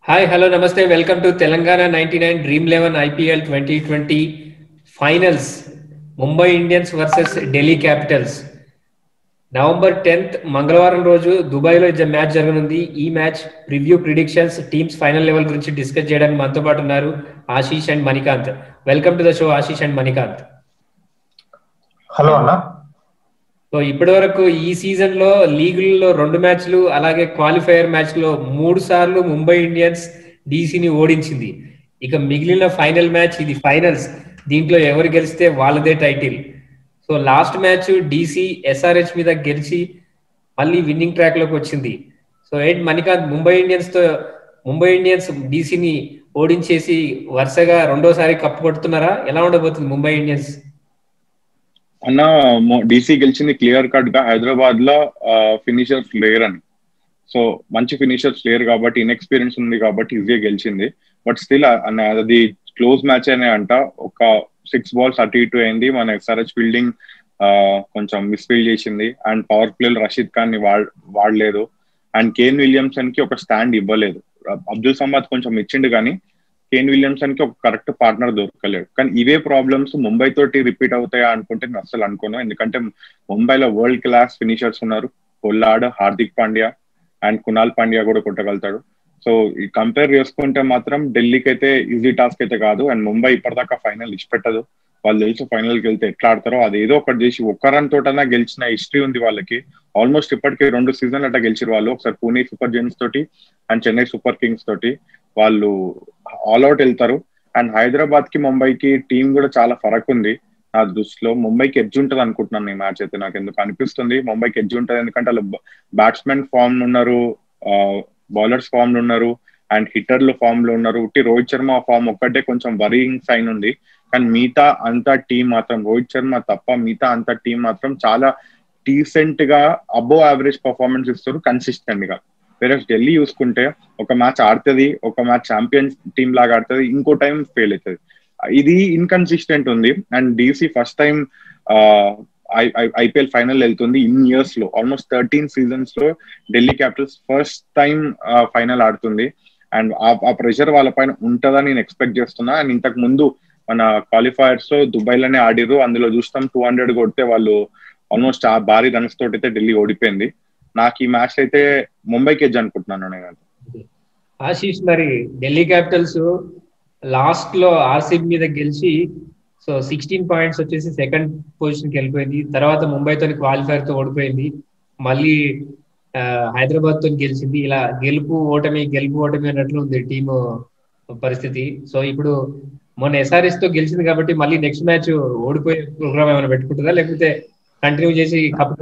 Hi hello నమస్తే welcome to Telangana ninety nine dream eleven IPL twenty twenty finals Mumbai Indians versus Delhi capitals November tenth మంగళవారం రోజు దుబాయ్లో match జరగనుంది ఈ match preview predictions teams final level గురించి discuss చేయడానికి మనతో పాటు ఉన్నారు Ashish and Manikanth welcome to the show Ashish and Manikanth hello అన్న సో ఇప్పటి వరకు ఈ సీజన్ లో లీగుల్లో రెండు మ్యాచ్లు అలాగే క్వాలిఫైయర్ మ్యాచ్ లో మూడు సార్లు ముంబై ఇండియన్స్ డీసీని ఓడించింది ఇక మిగిలిన ఫైనల్ మ్యాచ్ ఇది ఫైనల్స్ దీంట్లో ఎవరు గెలిస్తే వాళ్ళదే title so last match DC SRH మీద గెలిచి మళ్ళీ విన్నింగ్ ట్రాక్ లోకి వచ్చింది సో ఏంటి మణికాంత్ ముంబై ఇండియన్స్ తో ముంబై ఇండియన్స్ డీసీని ఓడించేసి వరుసగా రెండోసారి కప్పు కొడుతున్నారా ఎలా ఉండబోతుంది ముంబై ఇండియన్స్ అన్న డీసీ గెలిచింది క్లియర్ కట్ గా హైదరాబాద్ లో ఫినిషర్స్ లేర్ అని సో మంచి ఫినిషర్స్ లేరు కాబట్టి ఇన్ఎక్స్పీరియన్స్ ఉంది కాబట్టి ఈజీగా గెలిచింది బట్ స్టిల్ అది క్లోజ్ మ్యాచ్ అనే అంట ఒక సిక్స్ బాల్స్ అటు ఇటు అయింది మన ఎస్ఆర్హెచ్ ఫీల్డింగ్ కొంచెం మిస్ఫీల్ చేసింది అండ్ పవర్ ప్లేలు రషీద్ ఖాన్ ని వాడలేదు అండ్ కేన్ విలియమ్సన్ కి ఒక స్టాండ్ ఇవ్వలేదు అబ్దుల్ సమాద్ కొంచెం ఇచ్చిండు కానీ కేన్ విలియమ్సన్ కి ఒక కరెక్ట్ పార్ట్నర్ దొరకలేడు కానీ ఇవే ప్రాబ్లమ్స్ ముంబై తోటి రిపీట్ అవుతాయా అనుకుంటే నేను అసలు అనుకోను ఎందుకంటే ముంబైలో వరల్డ్ క్లాస్ ఫినిషర్స్ ఉన్నారు పొల్లాడ్ హార్దిక్ పాండ్యా అండ్ కునాల్ పాండ్యా కూడా కొట్టగలుగుతాడు సో ఈ కంపేర్ చేసుకుంటే మాత్రం ఢిల్లీకి అయితే ఈజీ టాస్క్ అయితే కాదు అండ్ ముంబై ఇప్పటిదాకా ఫైనల్ ఇష్టపెట్టదు వాళ్ళు తెలుసు ఫైనల్ కి వెళ్తే ఎట్లా ఆడతారో అది ఏదో ఒకటి చేసి ఒక్క రన్ తోటనా గెలిచిన హిస్టరీ ఉంది వాళ్ళకి ఆల్మోస్ట్ ఇప్పటికి రెండు సీజన్లు అట్లా గెలిచారు వాళ్ళు ఒకసారి పూణే సూపర్ జెయింట్స్ తోటి అండ్ చెన్నై సూపర్ కింగ్స్ తోటి వాళ్ళు ఆల్అౌట్ వెళ్తారు అండ్ హైదరాబాద్ కి ముంబైకి టీం కూడా చాలా ఫరక్ ఉంది నా దృష్టిలో ముంబైకి ఎడ్జ్ ఉంటుంది అనుకుంటున్నాను ఈ మ్యాచ్ అయితే నాకు ఎందుకు అనిపిస్తుంది ముంబైకి ఎడ్జ్ ఉంటుంది ఎందుకంటే వాళ్ళు బ్యాట్స్మెన్ ఫామ్ ఉన్నారు బౌలర్స్ ఫామ్ లో ఉన్నారు అండ్ హిట్టర్లు ఫామ్ లో ఉన్నారు ఉట్టి రోహిత్ శర్మ ఫామ్ ఒక్కటే కొంచెం వరింగ్ సైన్ ఉంది కానీ మిగతా అంతా టీం మాత్రం రోహిత్ శర్మ తప్ప మిగతా అంతా టీం మాత్రం చాలా డీసెంట్ గా అబోవ్ యావరేజ్ పర్ఫార్మెన్స్ ఇస్తారు కన్సిస్టెంట్ గా వేరే ఢిల్లీ చూసుకుంటే ఒక మ్యాచ్ ఆడుతుంది ఒక మ్యాచ్ ఛాంపియన్ టీమ్ లాగా ఆడుతుంది ఇంకో టైం ఫెయిల్ అవుతుంది ఇది ఇన్కన్సిస్టెంట్ ఉంది and DC first time IPL final వెళ్తుంది ఇన్ ఇయర్స్ లో ఆల్మోస్ట్ థర్టీన్ సీజన్స్ లో Delhi capitals first time final ఆడుతుంది అండ్ ఆ ప్రెషర్ వాళ్ళ పైన ఉంటుందని నేను ఎక్స్పెక్ట్ చేస్తున్నా అండ్ ఇంతకు ముందు మన క్వాలిఫైయర్స్ లో దుబాయ్ లోనే ఆడిరు అందులో చూస్తాం టూ హండ్రెడ్ కొడితే వాళ్ళు ఆల్మోస్ట్ ఆ భారీ రన్స్ తోటి అయితే ఢిల్లీ ఓడిపోయింది నాకు ఈ మ్యాచ్ అయితే ముంబైకి ఎడ్జ్ అనుకుంటున్నాను నేను ఆశీష్ మరి ఢిల్లీ క్యాపిటల్స్ లాస్ట్ లో ఆర్సీబీ మీద గెలిచి సో సిక్స్టీన్ పాయింట్స్ వచ్చేసి సెకండ్ పొజిషన్ కి వెళ్ళిపోయింది తర్వాత ముంబైతో క్వాలిఫైర్ తో ఓడిపోయింది మళ్ళీ హైదరాబాద్ తో గెలిచింది ఇలా గెలుపు ఓటమి గెలుపు ఓటమి అన్నట్లు ఉంది టీము పరిస్థితి సో ఇప్పుడు మొన్న ఎస్ఆర్ఎస్ తో గెలిచింది కాబట్టి మళ్ళీ నెక్స్ట్ మ్యాచ్ ఓడిపోయే ప్రోగ్రామ్ ఏమైనా పెట్టుకుంటుందా లేకపోతే కంటిన్యూ చేసి కప్పు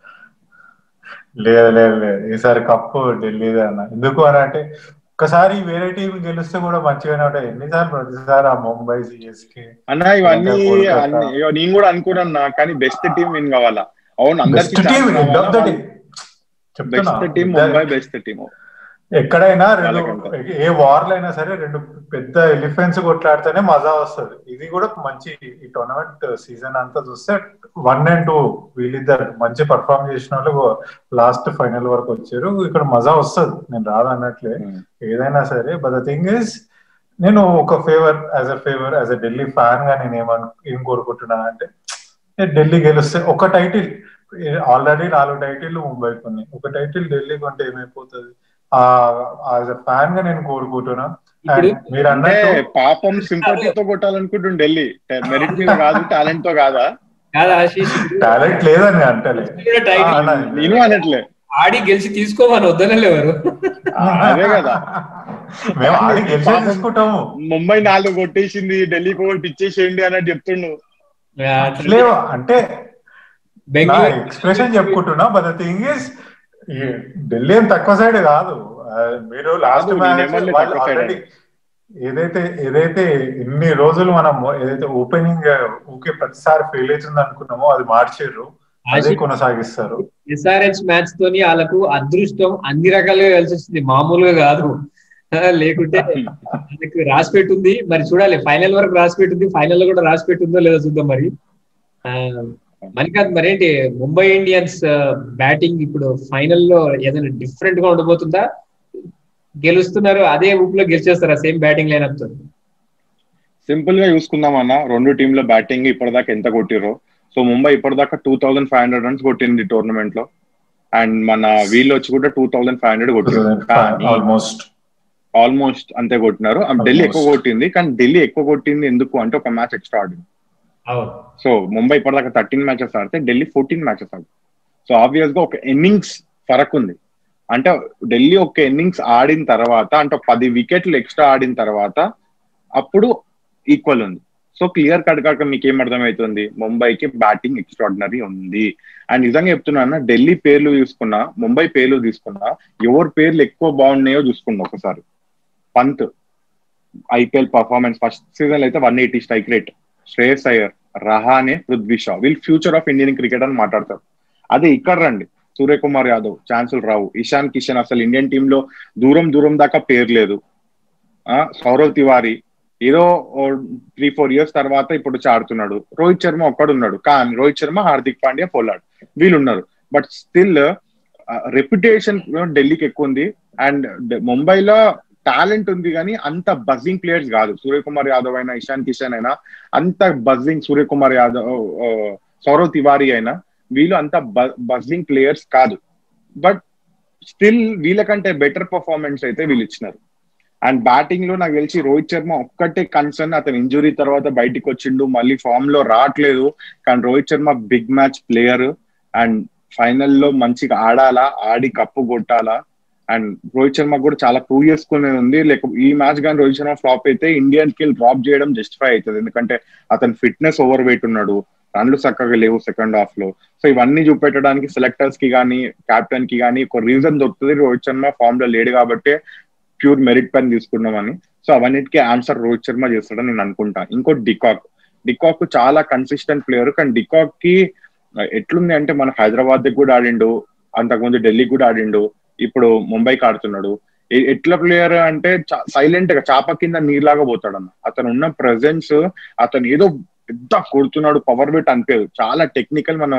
లేదు లేదు లేదు ఈసారి కప్పు ఢిల్లీదే అన్న ఎందుకు అని అంటే ఒక్కసారి వేరే టీం గెలిస్తే కూడా మంచిగానే ఉంటాయి ఎన్నిసార్లు ప్రతిసారి ఆ ముంబై సిఎస్కి అన్న ఇవన్నీ నేను కూడా అనుకున్నా కానీ బెస్ట్ టీం విన్ కావాలా అవును best team best team Mumbai best team ఎక్కడైనా రెండు ఏ వార్లు అయినా సరే రెండు పెద్ద ఎలిఫెంట్స్ కొట్లాడితేనే మజా వస్తుంది ఇది కూడా మంచి ఈ టోర్నమెంట్ సీజన్ అంతా చూస్తే వన్ అండ్ టూ వీళ్ళిద్దరు మంచి పర్ఫామ్ చేసిన వాళ్ళు లాస్ట్ ఫైనల్ వరకు వచ్చారు ఇక్కడ మజా వస్తుంది నేను రాదన్నట్లే ఏదైనా సరే బట్ ద థింగ్ ఇస్ నేను ఒక favour as a favour as a Delhi fan గా నేను ఏమను ఏం కోరుకుంటున్నా అంటే ఢిల్లీ గెలిస్తే ఒక టైటిల్ ఆల్రెడీ నాలుగు టైటిల్ ముంబైకి ఉన్నాయి ఒక టైటిల్ ఢిల్లీకి ఉంటే ఏమైపోతుంది ఫ్యాన్ గా నేను కోరుకుంటున్నా మీరు అంటే పాపం సింపతితో కొట్టాలనుకుంటుంది ఢిల్లీ మెరిట్ మీద కాదు టాలెంట్ తో కాదా టాలెంట్ లేదని అంటలే నేను అనట్లే ఆడి గెలిచి తీసుకోమని వద్దనలేవారు అదే కదా మేము ఆడి గెలిచి తీసుకుంటాము ముంబై నాలుగు కొట్టేసింది ఢిల్లీకి ఒకటి ఇచ్చేసేయండి అన్నట్టు చెప్తుండు లేవు అంటే ఎక్స్ప్రెషన్ చెప్పుకుంటున్నా but the thing is Delhi ఏం తక్కువ సైడ్ కాదు మీరు లాస్ట్ మ్యాచ్ వాళ్ళు ఆల్రెడీ ఏదైతే ఏదైతే ఇన్ని రోజులు మనం ఏదైతే ఓపెనింగ్ ఊకే ప్రతిసారి ఫెయిల్ అవుతుంది అనుకున్నామో అది మార్చారు అదే కొనసాగిస్తారు ఎస్ఆర్హెచ్ మ్యాచ్ తోని వాళ్ళకు అదృష్టం అన్ని రకాలుగా కలిసి వస్తుంది మామూలుగా కాదు లేకుంటే మనకి రాసి పెట్టుంది మరి చూడాలి ఫైనల్ వరకు రాసి పెట్టుంది ఫైనల్ లో కూడా రాసి పెట్టుందో లేదో చూద్దాం మరి మణికాంత్ మరేంటి ముంబై ఇండియన్స్ బ్యాటింగ్ ఇప్పుడు ఫైనల్ లో ఏదైనా డిఫరెంట్ గా ఉండబోతుందా గెలుస్తున్నారు అదే ఊపులో గెలిచేస్తారా సేమ్ బ్యాటింగ్ లైనప్ తో సింపుల్ గా చూసుకుందామన్నా రెండు టీంల బ్యాటింగ్ ఇప్పటిదాకా ఎంత కొట్టిరో సో ముంబై ఇప్పటిదాకా two thousand five hundred runs కొట్టింది టోర్నమెంట్ లో అండ్ మన వీళ్ళు వచ్చి కూడా టూ థౌసండ్ ఫైవ్ హండ్రెడ్ కొట్టింది కానీ ఆల్మోస్ట్ ఆల్మోస్ట్ అంతే కొట్టినారు ఢిల్లీ ఎక్కువ కొట్టింది కానీ ఢిల్లీ ఎక్కువ కొట్టింది ఎందుకు అంటే ఒక మ్యాచ్ ఎక్స్ట్రా ఆడింది అవును సో ముంబై ఇప్పటిదాకా థర్టీన్ మ్యాచెస్ ఆడితే ఢిల్లీ ఫోర్టీన్ మ్యాచెస్ ఆడింది సో ఆబ్వియస్ గా ఒక ఇన్నింగ్స్ ఫరక్ ఉంది అంటే ఢిల్లీ ఒక ఇన్నింగ్స్ ఆడిన తర్వాత అంటే ఒక పది వికెట్లు ఎక్స్ట్రా ఆడిన తర్వాత అప్పుడు ఈక్వల్ ఉంది సో క్లియర్ కట్ కాక మీకు ఏం అర్థమవుతుంది ముంబైకి బ్యాటింగ్ ఎక్స్ట్రాడినరీ ఉంది అండ్ నిజంగా చెప్తున్నా ఢిల్లీ పేర్లు తీసుకున్నా ముంబై పేర్లు తీసుకున్నా ఎవరి పేర్లు ఎక్కువ బాగున్నాయో చూసుకున్నా ఒకసారి Pant IPL performance first season అయితే one eighty strike rate Shreyas Iyer Rahane Prithvi Shaw వీళ్ళు ఫ్యూచర్ ఆఫ్ ఇండియన్ క్రికెట్ అని మాట్లాడతారు అదే ఇక్కడ రండి సూర్యకుమార్ యాదవ్ ఛాన్సులు రావు ఇషాన్ కిషన్ అసలు ఇండియన్ టీమ్ లో దూరం దూరం దాకా పేరు లేదు సౌరవ్ తివారీ ఏదో త్రీ ఫోర్ ఇయర్స్ తర్వాత ఇప్పుడు ఆడుతున్నాడు రోహిత్ శర్మ ఒక్కడున్నాడు కానీ రోహిత్ శర్మ హార్దిక్ పాండ్యా పోలాడ్ వీళ్ళు ఉన్నారు బట్ స్టిల్ రెప్యుటేషన్ ఢిల్లీకి ఎక్కువ ఉంది అండ్ ముంబైలో టాలెంట్ ఉంది కానీ అంత బజ్జింగ్ ప్లేయర్స్ కాదు సూర్యకుమార్ యాదవ్ అయినా ఇషాన్ కిషన్ అయినా అంత బజ్జింగ్ సూర్యకుమార్ యాదవ్ సౌరవ్ తివారీ అయినా వీళ్ళు అంత బజ్జింగ్ ప్లేయర్స్ కాదు బట్ స్టిల్ వీళ్ళకంటే బెటర్ పర్ఫార్మెన్స్ అయితే వీళ్ళు ఇచ్చినారు అండ్ బ్యాటింగ్ లో నాకు తెలిసి రోహిత్ శర్మ ఒక్కటే కన్సర్న్ అతను ఇంజురీ తర్వాత బయటికి వచ్చిండు మళ్ళీ ఫామ్ లో రావట్లేదు కానీ Rohit Sharma big match player and ఫైనల్లో మంచిగా ఆడాలా ఆడి కప్పు కొట్టాలా అండ్ రోహిత్ శర్మ కూడా చాలా ప్రూవ్ చేసుకునేది ఉంది లేక ఈ మ్యాచ్ కానీ రోహిత్ శర్మ ఫ్లాప్ అయితే ఇండియన్ కి డ్రాప్ చేయడం జస్టిఫై అవుతుంది ఎందుకంటే అతను ఫిట్నెస్ ఓవర్ వెయిట్ ఉన్నాడు రన్లు చక్కగా లేవు సెకండ్ హాఫ్ లో సో ఇవన్నీ చూపెట్టడానికి సెలెక్టర్స్ కి కానీ కెప్టెన్ కి కానీ ఒక రీజన్ దొరుకుతుంది రోహిత్ శర్మ ఫామ్ లో లేడు కాబట్టి ప్యూర్ మెరిట్ పైన తీసుకున్నామని సో అవన్నిటికీ ఆన్సర్ రోహిత్ శర్మ చేస్తాడని నేను అనుకుంటా ఇంకో డికాక్ డికాక్ చాలా కన్సిస్టెంట్ ప్లేయర్ కానీ డికాక్ కి ఎట్లుంది అంటే మన హైదరాబాద్ కూడా ఆడిండు అంతకుముందు ఢిల్లీ కూడా ఆడిండు ఇప్పుడు ముంబైకి ఆడుతున్నాడు ఎట్లా ప్లేయర్ అంటే సైలెంట్ గా చాప కింద నీళ్ళలాగా పోతాడు అన్న అతను ఉన్న ప్రెజెన్స్ అతను ఏదో పెద్ద కొడుతున్నాడు పవర్ వెయిట్ అనిపించదు చాలా టెక్నికల్ మన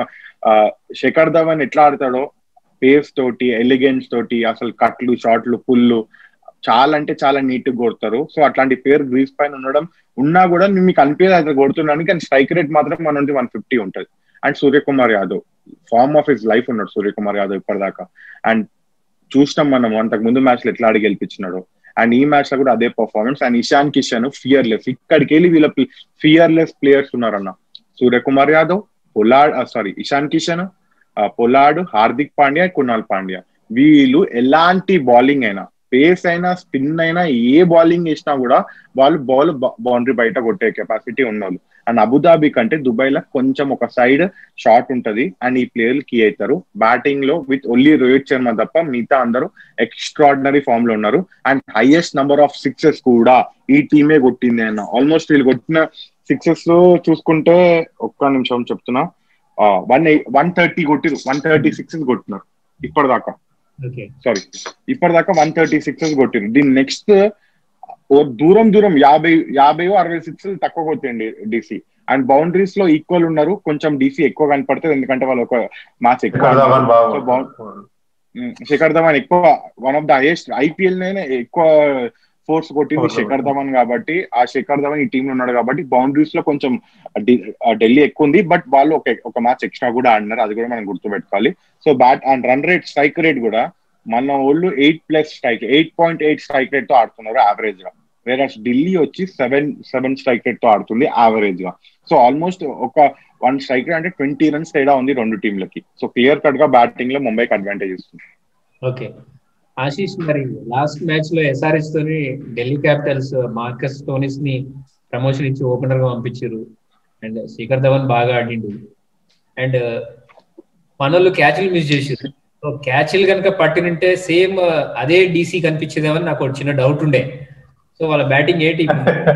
శేఖర్ ధవన్ ఎట్లా ఆడతాడో పేస్ తోటి ఎలిగెన్స్ తోటి అసలు కట్లు షాట్లు పుల్లు చాలా అంటే చాలా నీట్ గా కొడతారు సో అట్లాంటి పేరు గ్రీస్ పైన ఉండడం ఉన్నా కూడా మీకు అనిపించదు అతను కొడుతున్నాను కానీ స్ట్రైక్ రేట్ మాత్రం మన నుండి వన్ ఫిఫ్టీ ఉంటుంది and Suryakumar Yadav form of his life ఉన్నాడు సూర్యకుమార్ యాదవ్ ఇప్పటిదాకా అండ్ చూసినాం మనం అంతకు ముందు మ్యాచ్ లో ఎట్లా ఆడి గెలిపించినాడు అండ్ ఈ మ్యాచ్ లో కూడా అదే performance and Ishan Kishan fearless ఇక్కడికి వెళ్ళి వీళ్ళ ఫియర్లెస్ ప్లేయర్స్ ఉన్నారన్న Suryakumar Yadav Pollard sorry Ishan Kishan Pollard Hardik Pandya Krunal Pandya వీళ్ళు ఎలాంటి బౌలింగ్ అయినా పేస్ అయినా స్పిన్ అయినా ఏ బౌలింగ్ వేసినా కూడా వాళ్ళు బాల్ బౌండరీ బయట కొట్టే కెపాసిటీ ఉన్నోళ్ళు అండ్ అబుదాబి కంటే దుబాయ్ లో కొంచెం ఒక సైడ్ షాట్ ఉంటది అండ్ ఈ ప్లేయర్లు కీ అవుతారు బ్యాటింగ్ లో విత్ ఓన్లీ రోహిత్ శర్మ తప్ప మిగతా అందరూ ఎక్స్ట్రాడినరీ ఫామ్ లో ఉన్నారు and highest number of sixes కూడా ఈ టీమే కొట్టింది అన్న ఆల్మోస్ట్ వీళ్ళు కొట్టిన సిక్సెస్ లో చూసుకుంటే ఒక్క నిమిషం చెప్తున్నా వన్ వన్ థర్టీ కొట్టిరు వన్ థర్టీ సిక్సెస్ కొట్టినారు ఇప్పటిదాకా సారీ ఇప్పటిదాకా వన్ థర్టీ సిక్సెస్ కొట్టిరు దీని నెక్స్ట్ ఓ దూరం దూరం యాభై యాభై అరవై సిక్స్ తక్కువ కొట్టండి డీసీ అండ్ బౌండరీస్ లో ఈక్వల్ ఉన్నారు కొంచెం డీసీ ఎక్కువ కనపడుతుంది ఎందుకంటే వాళ్ళు ఒక మ్యాచ్ ఎక్కువ శిఖర్ ధవన్ ఎక్కువ one of the highest IPL నేనే ఎక్కువ ఫోర్స్ కొట్టింది శిఖర్ ధవన్ కాబట్టి ఆ శిఖర్ ధవన్ ఈ టీమ్ లో ఉన్నాడు కాబట్టి బౌండరీస్ లో కొంచెం ఢిల్లీ ఎక్కువ ఉంది బట్ వాళ్ళు ఒక ఒక మ్యాచ్ ఎక్స్ట్రా కూడా ఆడినారు అది కూడా మనం గుర్తుపెట్టుకోవాలి so bat and run rate strike rate కూడా మన వాళ్ళు eight plus strike eight point eight strike rate తో ఆడుతున్నారు యావరేజ్ గా వేరే ఢిల్లీ వచ్చి సెవెన్ సెవెన్ స్ట్రైక్ రేట్ తో ఆడుతుంది యావరేజ్ గా సో ఆల్మోస్ట్ ఒక వన్ స్ట్రైక్ రేట్ అంటే ట్వంటీ రన్స్ తేడా ఉంది రెండు టీంలకి సో క్లియర్ కట్ గా బ్యాటింగ్ లో ముంబైకి అడ్వాంటేజ్ ఇస్తుంది ఓకే ఆశీష్ మరి లాస్ట్ మ్యాచ్ లో ఎస్ఆర్ఎస్ తోని ఢిల్లీ క్యాపిటల్స్ మార్కస్ టోనిస్ ని ప్రమోషన్ ఇచ్చి ఓపెనర్ గా పంపించారు అండ్ శిఖర్ ధవన్ బాగా ఆడిండు అండ్ మనోళ్ళు క్యాచ్లు మిస్ చేసారు సో క్యాచ్లు కనుక పట్టినంటే సేమ్ అదే డీసీ కనిపించేదేమని నాకు ఒక చిన్న డౌట్ ఉండే సో వాళ్ళ బ్యాటింగ్ ఏంటి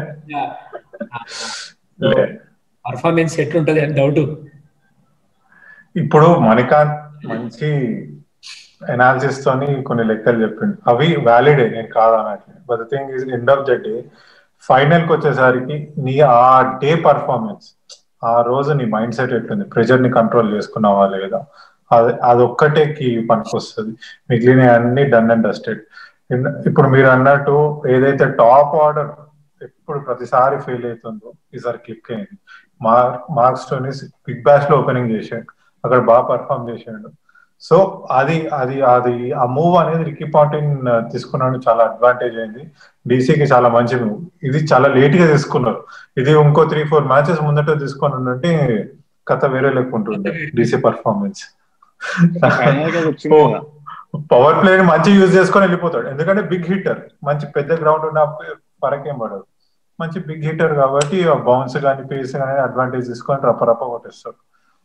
పర్ఫార్మెన్స్ ఎట్లుంటది అని డౌట్ ఇప్పుడు మణికాంత్ మంచి ఎనాలిసిస్ తోని కొన్ని లెక్కలు చెప్పిండు అవి వ్యాలిడే నేను కాదనట్లేదు but thing is end of the day final కి వచ్చేసరికి నీ ఆ డే పర్ఫార్మెన్స్ ఆ రోజు నీ మైండ్ సెట్ ఎట్లుంది ప్రెషర్ ని కంట్రోల్ చేసుకున్నావా లేదా అది అదొక్కటే కి పనికి వస్తుంది మిగిలిన అన్ని డన్ అండ్ డస్టెడ్ ఇప్పుడు మీరు అన్నట్టు ఏదైతే టాప్ ఆర్డర్ ఎప్పుడు ప్రతిసారి ఫెయిల్ అవుతుందో ఈసారి క్లిక్ అయింది Mark Marcus Stoinis Big Bash లో ఓపెనింగ్ చేశాడు అక్కడ బాగా పర్ఫామ్ చేశాడు సో అది అది అది ఆ మూవ్ అనేది రికీ పాంటిన్ తీసుకున్నాడు చాలా అడ్వాంటేజ్ అయింది డీసీకి చాలా మంచి మూవ్ ఇది చాలా లేట్ గా తీసుకున్నారు ఇది ఇంకో త్రీ ఫోర్ మ్యాచెస్ ముందట తీసుకొని ఉంటే కథ వేరే లేకుంటుండే డీసీ పర్ఫార్మెన్స్ పవర్ ప్లే మంచి యూజ్ చేసుకొని వెళ్ళిపోతాడు ఎందుకంటే బిగ్ హిట్టర్ మంచి పెద్ద గ్రౌండ్ ఉన్న పరకేం పడదు మంచి బిగ్ హిట్టర్ కాబట్టి బౌన్స్ కానీ పేస్ కానీ అడ్వాంటేజ్ తీసుకొని రప్ప రప్ప కొట్టేస్తాడు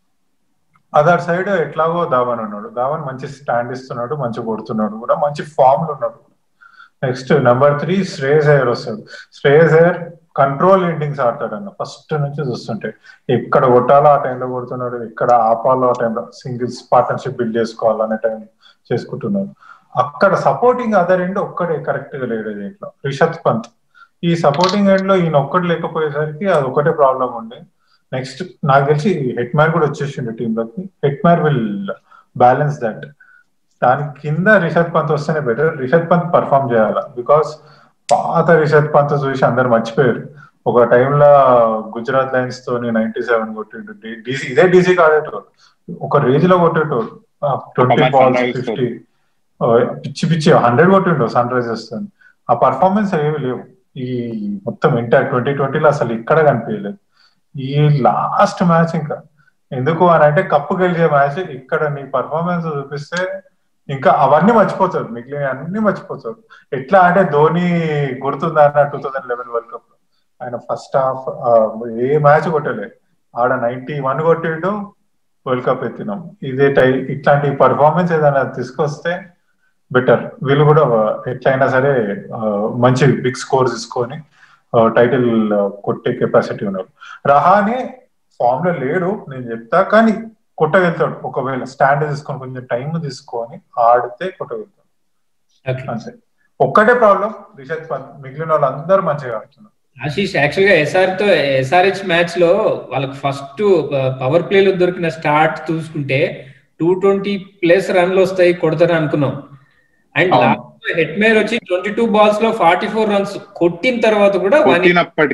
అదర్ సైడ్ ఎట్లాగో ధావన్ ఉన్నాడు ధావన్ మంచి స్టాండ్ ఇస్తున్నాడు మంచి కొడుతున్నాడు కూడా మంచి ఫామ్ లో ఉన్నాడు next number three Shreyas Iyer వస్తాడు శ్రేయస్ అయ్యర్ కంట్రోల్ ఎండింగ్స్ ఆడతాడు అన్న ఫస్ట్ నుంచి చూస్తుంటే ఎక్కడ కొట్టాలో ఆ టైంలో కొడుతున్నాడు ఎక్కడ ఆపాలో ఆ టైంలో సింగిల్స్ పార్ట్నర్షిప్ బిల్డ్ చేసుకోవాలనే టైం చేసుకుంటున్నాడు అక్కడ సపోర్టింగ్ అదర్ ఎండ్ ఒక్కడే కరెక్ట్ గా లేడు దీంట్లో రిషత్ పంత్ ఈ సపోర్టింగ్ ఎండ్ లో ఈయన ఒక్కటి లేకపోయేసరికి అది ఒకటే ప్రాబ్లం ఉండే నెక్స్ట్ నాకు తెలిసి హెట్ మ్యార్ కూడా వచ్చేసిండు టీమ్ లోకి Hetmyer will balance that దాని కింద రిషబ్ పంత్ వస్తేనే బెటర్ రిషబ్ పంత్ పర్ఫామ్ చేయాలి బికాస్ పాత రిషబ్ పంత్ చూసి అందరు మర్చిపోయారు ఒక టైంలో గుజరాత్ లైన్స్ తో నైన్టీ సెవెన్ కొట్టిండు డీసీ ఇదే డీసీ ఆడేటోడు ఒక రేంజ్ లో కొట్టేటోడు ట్వంటీ బాల్స్ ఫిఫ్టీ పిచ్చి పిచ్చి హండ్రెడ్ కొట్టిండు సన్ రైజర్స్ తో ఆ పర్ఫార్మెన్స్ ఏమి లేవు ఈ మొత్తం ఇంటర్ ట్వంటీ ట్వంటీలో అసలు ఇక్కడ కనిపించలేదు ఈ లాస్ట్ మ్యాచ్ ఇంకా ఎందుకు అని అంటే కప్పు గెలిచే మ్యాచ్ ఇక్కడ నీ పర్ఫార్మెన్స్ చూపిస్తే ఇంకా అవన్నీ మర్చిపోతారు మిగిలిన అన్ని మర్చిపోతారు ఎట్లా అంటే ధోని గుర్తుందా అన్న two thousand eleven world cup ఆయన ఫస్ట్ హాఫ్ ఏ మ్యాచ్ కొట్టలే ఆడ నైన్టీ వన్ కొట్టిండు వరల్డ్ కప్ ఎత్తినాం ఇదే టై ఇట్లాంటి పర్ఫార్మెన్స్ ఏదైనా తీసుకొస్తే బెటర్ వీళ్ళు కూడా ఎట్లయినా సరే మంచి బిగ్ స్కోర్ తీసుకొని టైటిల్ కొట్టే కెపాసిటీ ఉన్నారు రహానే ఫామ్ లో లేడు నేను చెప్తా కానీ కొట్టగలుగుతాడు ఒకవేళ స్టాండ్ తీసుకొని కొంచెం టైం తీసుకొని ఆడితే కొట్టగలుగుతాడు అంతే ఒక్కటే ప్రాబ్లం రిషత్ పంత్ మిగిలిన వాళ్ళందరూ మంచిగా ఆడుతున్నారు ఆశీష్ యాక్చువల్ గా ఎస్ఆర్ తో ఎస్ఆర్హెచ్ మ్యాచ్ లో వాళ్ళకి ఫస్ట్ పవర్ ప్లే లో దొరికిన స్టార్ట్ చూసుకుంటే టూ ట్వంటీ ప్లస్ రన్లు వస్తాయి కొడతారు అనుకున్నాం అండ్ లాస్ట్ హెడ్ మేర్ వచ్చి ట్వంటీ టూ బాల్స్ లో ఫార్టీ ఫోర్ రన్స్ కొట్టిన తర్వాత కూడా వన్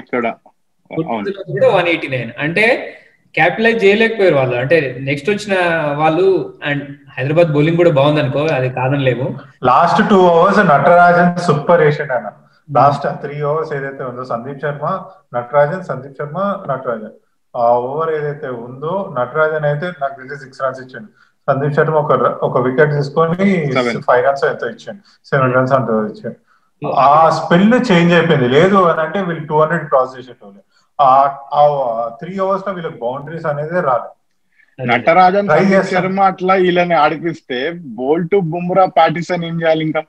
కూడా వన్ ఎయిటీ నైన్ అంటే క్యాపిటలైజ్ చేయలేకపోయారు వాళ్ళు అంటే నెక్స్ట్ వచ్చిన వాళ్ళు అండ్ హైదరాబాద్ బౌలింగ్ కూడా బాగుంది అనుకో అది కాదనిలేము last two overs Natarajan super వేసాడు అన్న లాస్ట్ త్రీ ఓవర్స్ ఏదైతే ఉందో సందీప్ శర్మ నటరాజన్ సందీప్ శర్మ నటరాజన్ ఆ ఓవర్ ఏదైతే ఉందో నటరాజన్ అయితే నాకు తెలిసి సిక్స్ రన్స్ ఇచ్చాడు సందీప్ శర్మ ఒక ఒక వికెట్ తీసుకొని ఫైవ్ రన్స్ ఎంతో ఇచ్చాడు సెవెన్ రన్స్ అంత ఇచ్చాడు ఆ స్పెల్ చేంజ్ అయిపోయింది లేదు అని అంటే వీళ్ళు టూ హండ్రెడ్ క్రాస్ చేసేటోళ్ళు ఆ త్రీ అవర్స్ లో వీళ్ళకి బౌండరీస్ అనేది రాలేదు నటరాజన్ శర్మ అట్లా వీళ్ళని ఆడిపిస్తే బోల్ టు బుమ్రా పాటిసన్ ఏం చేయాలి ఇంకా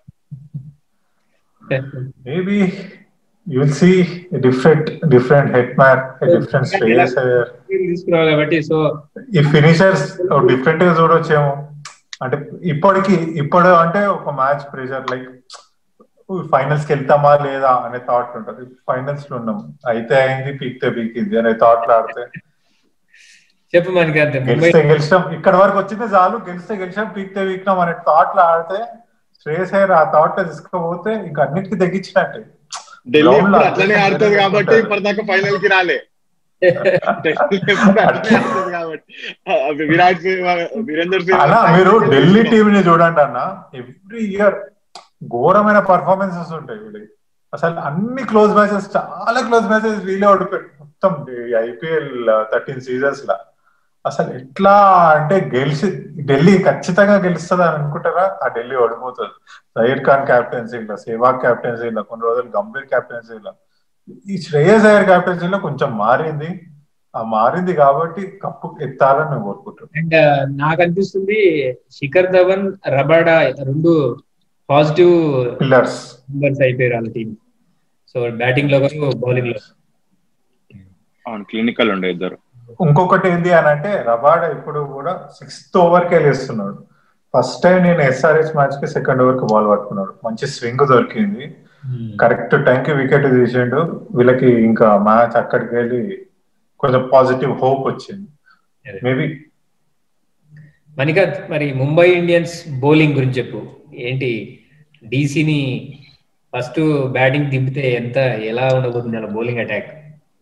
maybe you will see different different Hetmyer different space తీసుకురావాలి కాబట్టి సో ఈ ఫినిషర్స్ డిఫరెంట్ గా చూడొచ్చేమో అంటే ఇప్పటికి ఇప్పుడు అంటే ఒక మ్యాచ్ ప్రెషర్ లైక్ ఫైనల్స్ కి వెళ్తామా లేదా అనే థాట్ ఉంటది ఫైనల్స్ లో ఉన్నాం అయితే అయింది పీక్తే పీకింది అనే థాట్ లో ఆడితే చెప్పు మనకి గెలిస్తే గెలిచాం ఇక్కడ వరకు వచ్చింది చాలు గెలిస్తే గెలిచాం పీక్తే పీకినాం అనే థాట్ లో ఆడితే శ్రేయస్ అయ్యర్ ఆ థాట్ లో తీసుకుపోతే ఇంకా అన్నిటికీ తగ్గించినట్టే ఢిల్లీ అట్లనే ఆడుతుంది కాబట్టి ఇప్పటిదాకా ఫైనల్ కి రాలే విరాట్ వీరేందర్ అన్న మీరు ఢిల్లీ టీమ్ ని చూడండి అన్న ఎవ్రీ ఇయర్ ఘోరమైన పర్ఫార్మెన్సెస్ ఉంటాయి వీళ్ళకి అసలు అన్ని క్లోజ్ మ్యాచెస్ చాలా క్లోజ్ మ్యాచెస్ వీళ్ళే ఓడిపోయారు మొత్తం ఐపీఎల్ థర్టీన్ సీజన్స్ లా అసలు ఎట్లా అంటే గెలిచి ఢిల్లీ ఖచ్చితంగా గెలుస్తుంది అని అనుకుంటారా ఆ ఢిల్లీ ఓడిపోతుంది జహీర్ ఖాన్ క్యాప్టెన్సీలో సేవాగ్ క్యాప్టెన్సీలో కొన్ని రోజులు గంభీర్ క్యాప్టెన్సీలో ఈ శ్రేయస్ అయ్యర్ క్యాప్టెన్సీలో కొంచెం మారింది ఆ మారింది కాబట్టి కప్పు ఎత్తాలని నేను కోరుకుంటున్నాను అండ్ నాకు అనిపిస్తుంది శిఖర్ ధవన్ రబాడా రెండు పాజిటివ్ పిల్లర్స్ మెంబర్స్ అయిపోయారు వాళ్ళ టీం సో బ్యాటింగ్ లో బౌలింగ్ లో అవును క్లినికల్ ఉండే ఇద్దరు ఇంకొకటి ఏంటి అని అంటే రబాడా ఇప్పుడు కూడా సిక్స్త్ ఓవర్ కే వేస్తున్నాడు ఫస్ట్ టైం నేను ఎస్ఆర్హెచ్ మ్యాచ్ కి సెకండ్ ఓవర్ కి బాల్ పట్టుకున్నాడు మంచి స్వింగ్ దొరికింది కరెక్ట్ టైం కి వికెట్ తీసిండు వీళ్ళకి ఇంకా మ్యాచ్ అక్కడికి వెళ్ళి కొంచెం పాజిటివ్ హోప్ వచ్చింది మేబీ మణికాంత్ మరి ముంబై ఇండియన్స్ బౌలింగ్ గురించి చెప్పు ఏంటి డీసీని ఫస్ట్ బ్యాటింగ్ దింపితే ఎంత ఎలా ఉండబోతుంది అలా బౌలింగ్ అటాక్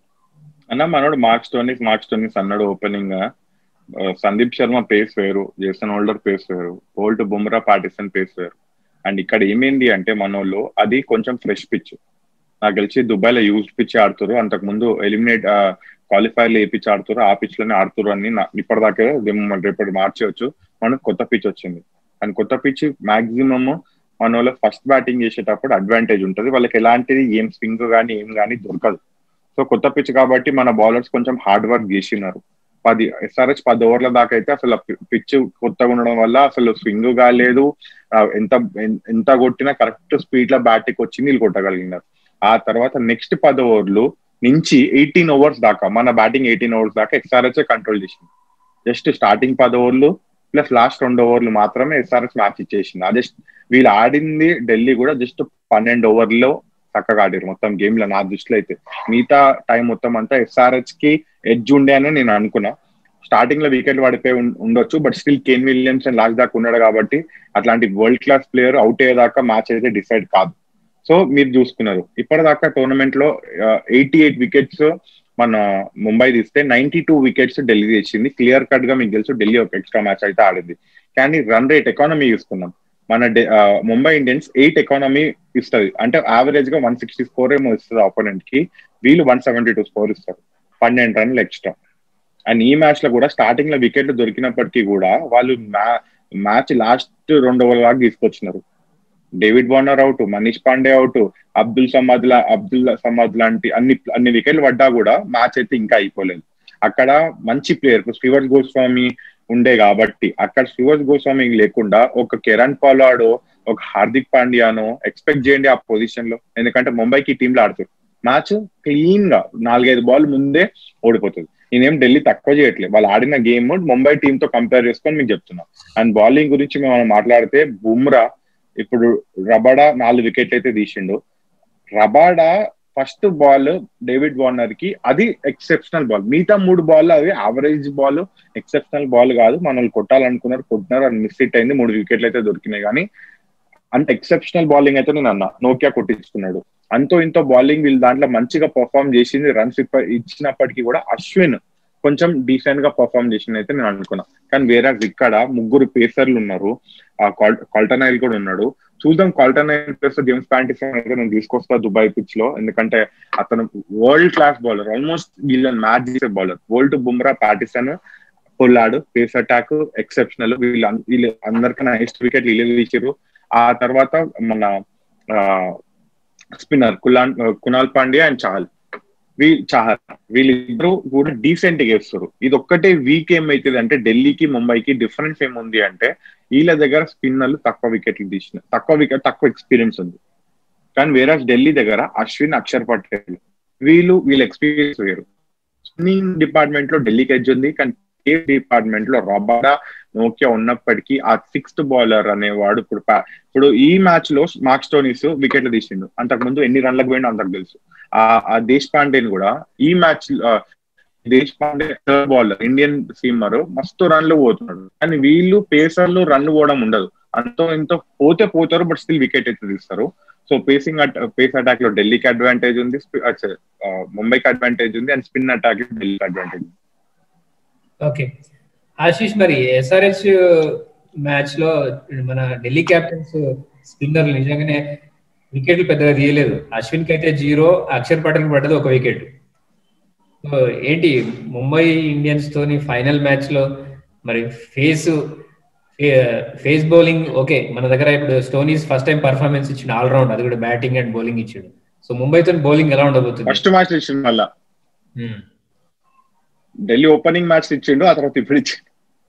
అన్న మనోడు మార్క్స్ టోనిస్ మార్క్స్ టోనిస్ అన్నాడు ఓపెనింగ్ గా సందీప్ శర్మ పేస్ వేరు జేసన్ హోల్డర్ పేస్ వేరు హోల్ట్ బుమ్రా పాటిసన్ పేస్ వేరు అండ్ ఇక్కడ ఏమైంది అంటే మనోళ్ళు అది కొంచెం ఫ్రెష్ పిచ్ నాకు తెలిసి దుబాయ్ లో యూజ్ పిచ్ ఆడుతారు అంతకు ముందు ఎలిమినేట్ క్వాలిఫైర్ లో ఏ పిచ్ ఆడుతారు ఆ పిచ్ లోనే ఆడుతారు అని ఇప్పటిదాకా రేపటి మార్చేయచ్చు మనకు కొత్త పిచ్ వచ్చింది అండ్ కొత్త పిచ్ మాక్సిమం మన వాళ్ళ ఫస్ట్ బ్యాటింగ్ చేసేటప్పుడు అడ్వాంటేజ్ ఉంటుంది వాళ్ళకి ఎలాంటిది ఏం స్వింగ్ కానీ ఏం కానీ దొరకదు సో కొత్త పిచ్ కాబట్టి మన బౌలర్స్ కొంచెం హార్డ్ వర్క్ చేసినారు పది ఎస్ఆర్హెచ్ పది ఓవర్ల దాకా అయితే అసలు పిచ్ కొత్తగా ఉండడం వల్ల అసలు స్వింగ్ కాలేదు ఎంత ఎంత కొట్టినా కరెక్ట్ స్పీడ్ లో బ్యాటింగ్ వచ్చి నీళ్ళు కొట్టగలిగినారు ఆ తర్వాత నెక్స్ట్ పది ఓవర్లు నుంచి ఎయిటీన్ ఓవర్స్ దాకా మన బ్యాటింగ్ ఎయిటీన్ ఓవర్స్ దాకా ఎస్ఆర్హెచ్ కంట్రోల్ చేసింది జస్ట్ స్టార్టింగ్ పది ఓవర్లు ప్లస్ లాస్ట్ రెండు ఓవర్లు మాత్రమే ఎస్ఆర్హెచ్ మ్యాచ్ ఇచ్చేసింది అదే వీళ్ళు ఆడింది ఢిల్లీ కూడా జస్ట్ పన్నెండు ఓవర్లో చక్కగా ఆడారు మొత్తం గేమ్ లో నా దృష్టిలో అయితే మిగతా టైం మొత్తం అంతా ఎస్ఆర్హెచ్ కి ఎడ్జ్ ఉండే అని నేను అనుకున్నా స్టార్టింగ్ లో వికెట్ పడిపోయి ఉండొచ్చు but still Kane Williamson last దాకా ఉన్నాడు కాబట్టి అట్లాంటి వరల్డ్ క్లాస్ ప్లేయర్ అవుట్ అయ్యేదాకా మ్యాచ్ అయితే డిసైడ్ కాదు సో మీరు చూసుకున్నారు ఇప్పటిదాకా టోర్నమెంట్ లో ఎయిటీ ఎయిట్ వికెట్స్ మన ముంబై తీస్తే నైన్టీ టూ వికెట్స్ ఢిల్లీ తెచ్చింది క్లియర్ కట్ గా మీకు తెలుసు ఢిల్లీ ఒక ఎక్స్ట్రా మ్యాచ్ అయితే ఆడింది కానీ రన్ రేట్ ఎకానమీ చూసుకున్నాం మన ముంబై ఇండియన్స్ ఎయిట్ ఎకానమీ ఇస్తుంది అంటే యావరేజ్ గా వన్ సిక్స్టీ స్కోర్ ఏమో ఇస్తుంది ఆపోనెంట్ కి వీళ్ళు వన్ సెవెంటీ టూ స్కోర్ ఇస్తారు పన్నెండు రన్లు ఎక్స్ట్రా అండ్ ఈ మ్యాచ్ లో కూడా స్టార్టింగ్ లో వికెట్లు దొరికినప్పటికీ కూడా వాళ్ళు మ్యాచ్ లాస్ట్ రెండు ఓవర్ దాకా తీసుకొచ్చినారు David Warner out Manish Pandey out Abdul Samad లా అబ్దుల్ సమాద్ లాంటి అన్ని అన్ని వికెట్లు పడ్డా కూడా మ్యాచ్ అయితే ఇంకా అయిపోలేదు అక్కడ మంచి ప్లేయర్ శ్రీవర్స్ గోస్వామి ఉండే కాబట్టి అక్కడ శ్రీవర్స్ గోస్వామి లేకుండా ఒక కెరన్ పాలాడో ఒక హార్దిక్ పాండ్యానో ఎక్స్పెక్ట్ చేయండి ఆ పొజిషన్ లో ఎందుకంటే ముంబైకి టీమ్ లో ఆడుతారు మ్యాచ్ క్లీన్ గా నాలుగైదు బాల్ ముందే ఓడిపోతుంది నేనేం ఢిల్లీ తక్కువ చేయట్లేదు వాళ్ళు ఆడిన గేమ్ ముంబై టీమ్ తో కంపేర్ చేసుకొని మీకు చెప్తున్నా అండ్ బౌలింగ్ గురించి మేము మాట్లాడితే బుమ్రా ఇప్పుడు రబాడా నాలుగు వికెట్లు అయితే తీసిండు Rabada first ball David Warner కి అది ఎక్సెప్షనల్ బాల్ మిగతా మూడు బాల్ అవి యావరేజ్ బాల్ ఎక్సెప్షనల్ బాల్ కాదు మనల్ని కొట్టాలనుకున్నారు కొట్టినారు అది మిస్ హిట్ అయింది మూడు వికెట్లు అయితే దొరికినాయి కానీ అంత ఎక్సెప్షనల్ బౌలింగ్ అయితే నేను అన్నా నోకియా కొట్టించుకున్నాడు అంతో ఇంతో బౌలింగ్ వీళ్ళు దాంట్లో మంచిగా పర్ఫామ్ చేసింది రన్స్ ఇచ్చినప్పటికీ కూడా అశ్విన్ కొంచెం డీసెంట్ గా పర్ఫామ్ చేసింది అయితే నేను అనుకున్నా కానీ వేరే ఇక్కడ ముగ్గురు పేసర్లు ఉన్నారు ఆ కాల్టనైల్ కూడా ఉన్నాడు చూద్దాం కాల్టనైల్ ప్లస్ జేమ్స్ ప్యాంటిసన్ అయితే నేను తీసుకొస్తా దుబాయ్ పిచ్ లో ఎందుకంటే అతను వరల్డ్ క్లాస్ బౌలర్ ఆల్మోస్ట్ వీళ్ళని మ్యాచ్ చేసే bowler world Bumrah Pattinson Pollard pace attack exceptional వీళ్ళు వీళ్ళు అందరికన్నా హైయెస్ట్ వికెట్ వీళ్ళు తీసారు ఆ తర్వాత మన స్పిన్నర్ కులాన్ కునాల్ పాండ్యా అండ్ చాహల్ వీ చాహల్ వీళ్ళిద్దరూ కూడా డీసెంట్ గా వేస్తారు ఇది ఒక్కటే వీక్ ఏమైతుంది అంటే ఢిల్లీకి ముంబైకి డిఫరెన్స్ ఏముంది అంటే వీళ్ళ దగ్గర స్పిన్నర్లు తక్కువ వికెట్లు తీసిన తక్కువ వికెట్ తక్కువ ఎక్స్పీరియన్స్ ఉంది కానీ వేరే ఢిల్లీ దగ్గర అశ్విన్ అక్షర్ పటేల్ వీళ్ళు వీళ్ళ ఎక్స్పీరియన్స్ వేరు స్పిన్నింగ్ డిపార్ట్మెంట్ లో ఢిల్లీకి ఎడ్జ్ ఉంది కానీ ఏ డిపార్ట్మెంట్ లో రబాడా నోకియా ఉన్నప్పటికీ ఆ సిక్స్త్ బౌలర్ అనేవాడు ఇప్పుడు ఇప్పుడు ఈ మ్యాచ్ లో మార్క్స్ టోనీస్ వికెట్లు తీసిండు అంతకు ముందు ఎన్ని రన్లకు పోయిండో అంతకు తెలుసు ఆ దేశ్ పాండేని కూడా ఈ match Deshpande third bowler Indian seamer మస్తు రన్లు పోతున్నాడు కానీ వీళ్ళు పేసర్లు రన్ పోవడం ఉండదు అంతో ఇంతో పోతే పోతారు బట్ స్టిల్ వికెట్ అయితే తీస్తారు సో పేసింగ్ పేస్ అటాక్ లో ఢిల్లీకి అడ్వాంటేజ్ ఉంది ముంబైకి అడ్వాంటేజ్ ఉంది అండ్ స్పిన్ అటాక్ ఢిల్లీకి అడ్వాంటేజ్ ఉంది ఓకే ఆశీష్ మరి ఎస్ఆర్హెచ్ మ్యాచ్ లో మన ఢిల్లీ క్యాప్టెన్స్ స్పిన్నర్లు నిజంగానే వికెట్లు పెద్దగా తీయలేదు అశ్విన్ కి అయితే జీరో అక్షర్ పటేల్ పడ్డది ఒక వికెట్ సో ఏంటి ముంబై ఇండియన్స్ తోని ఫైనల్ మ్యాచ్ లో మరి ఫేస్ ఫేస్ బౌలింగ్ ఓకే మన దగ్గర ఇప్పుడు స్టోనీస్ ఫస్ట్ టైం పర్ఫార్మెన్స్ ఇచ్చిండు ఆల్ రౌండ్ అది కూడా బ్యాటింగ్ అండ్ బౌలింగ్ ఇచ్చాడు సో ముంబైతో బౌలింగ్ ఎలా ఉండబోతుంది ఫస్ట్ మ్యాచ్ ఇచ్చిండు మళ్ళా ఢిల్లీ ఓపెనింగ్ మ్యాచ్ ఇచ్చిండు ఆ తర్వాత ఇప్పుడు ఇచ్చిండు